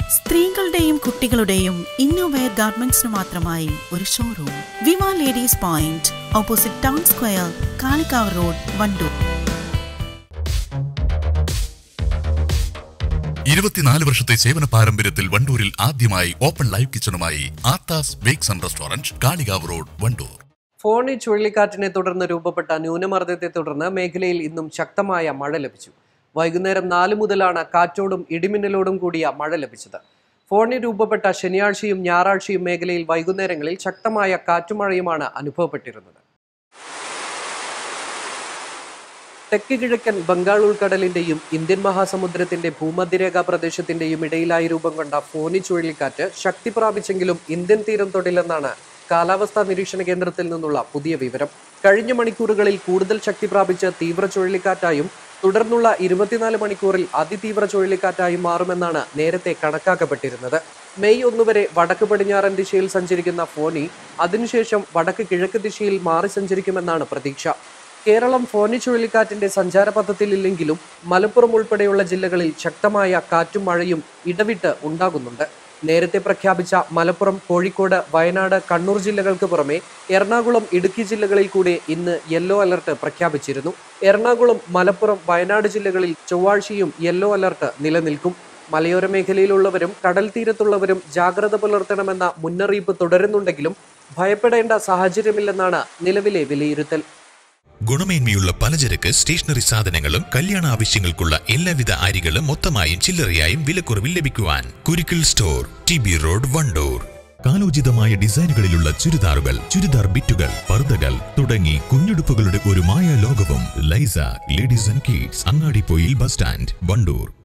സ്ത്രീകളുടെയും കുട്ടികളുടെയും ഇന്നോവെയർ ഗാർമെന്റ്സിന് മാത്രമായി ഒരു showroom Vima ladies point opposite town square Kalikavu road Wandoor ഇരുപത്തിനാല് വർഷത്തെ സേവന പാരമ്പര്യത്തിൽ വണ്ടൂരിൽ ആദ്യമായി ഓപ്പൺ ലൈവ് കിച്ചണുമായി Aathas bakes and restaurant Kalikavu road Wandoor Fani ചുഴലിക്കാറ്റിനെ തുടർന്ന് രൂപപ്പെട്ട ന്യൂനമർദ്ദത്തെ തുടർന്ന് മേഖലയിൽ ഇന്നും ശക്തമായ മഴ ലഭിച്ചു വൈകുന്നേരം നാല് മുതലാണ് കാറ്റോടും ഇടിമിന്നലോടും കൂടിയ മഴ ലഭിച്ചത് ഫോണി രൂപപ്പെട്ട ശനിയാഴ്ചയും ഞായറാഴ്ചയും മേഖലയിൽ വൈകുന്നേരങ്ങളിൽ ശക്തമായ കാറ്റുമഴയുമാണ് അനുഭവപ്പെട്ടിരുന്നത് തെക്ക് കിഴക്കൻ ബംഗാൾ ഉൾക്കടലിന്റെയും ഇന്ത്യൻ മഹാസമുദ്രത്തിന്റെ ഭൂമധ്യരേഖാ പ്രദേശത്തിന്റെയും ഇടയിലായി രൂപം കൊണ്ട ഫോനി ചുഴലിക്കാറ്റ് ശക്തി പ്രാപിച്ചെങ്കിലും ഇന്ത്യൻ തീരം തൊടില്ലെന്നാണ് കാലാവസ്ഥാ നിരീക്ഷണ കേന്ദ്രത്തിൽ നിന്നുള്ള പുതിയ വിവരം കഴിഞ്ഞ മണിക്കൂറുകളിൽ കൂടുതൽ ശക്തി പ്രാപിച്ച് തീവ്ര ചുഴലിക്കാറ്റായും തുടർന്നുള്ള ഇരുപത്തിനാല് മണിക്കൂറിൽ അതിതീവ്ര ചുഴലിക്കാറ്റായും മാറുമെന്നാണ് നേരത്തെ കണക്കാക്കപ്പെട്ടിരുന്നത് മെയ് ഒന്ന് വരെ വടക്ക് പടിഞ്ഞാറൻ ദിശയിൽ സഞ്ചരിക്കുന്ന ഫോനി അതിനുശേഷം വടക്ക് കിഴക്ക് ദിശയിൽ മാറി സഞ്ചരിക്കുമെന്നാണ് പ്രതീക്ഷ കേരളം ഫോനി ചുഴലിക്കാറ്റിന്റെ സഞ്ചാരപഥത്തിലില്ലെങ്കിലും മലപ്പുറം ഉൾപ്പെടെയുള്ള ജില്ലകളിൽ ശക്തമായ കാറ്റും മഴയും ഇടവിട്ട് ഉണ്ടാകുന്നുണ്ട് നേരത്തെ പ്രഖ്യാപിച്ച മലപ്പുറം കോഴിക്കോട് വയനാട് കണ്ണൂർ ജില്ലകൾക്ക് പുറമെ എറണാകുളം ഇടുക്കി ജില്ലകളിൽ കൂടി ഇന്ന് യെല്ലോ അലർട്ട് പ്രഖ്യാപിച്ചിരുന്നു എറണാകുളം മലപ്പുറം വയനാട് ജില്ലകളിൽ ചൊവ്വാഴ്ചയും യെല്ലോ അലർട്ട് നിലനിൽക്കും മലയോര മേഖലയിലുള്ളവരും കടൽ തീരത്തുള്ളവരും ജാഗ്രത പുലർത്തണമെന്ന മുന്നറിയിപ്പ് തുടരുന്നുണ്ടെങ്കിലും ഭയപ്പെടേണ്ട സാഹചര്യമില്ലെന്നാണ് നിലവിലെ വിലയിരുത്തൽ ഗുണമേന്മയുള്ള പലചരക്ക് സ്റ്റേഷനറി സാധനങ്ങളും കല്യാണ ആവശ്യങ്ങൾക്കുള്ള എല്ലാവിധ അരികളും മൊത്തമായും ചില്ലറയായും വിലക്കുറവിൽ ലഭിക്കുവാൻ Kurukkal store T B road Wandoor കാലോചിതമായ ഡിസൈനുകളിലുള്ള ചുരിദാറുകൾ ചുരിദാർ ബിറ്റുകൾ പർദ്ദകൾ തുടങ്ങി കുഞ്ഞുടുപ്പുകളുടെ ഒരു മായ ലോകവും Laisa ladies and kids Angadipoyil bus stand Wandoor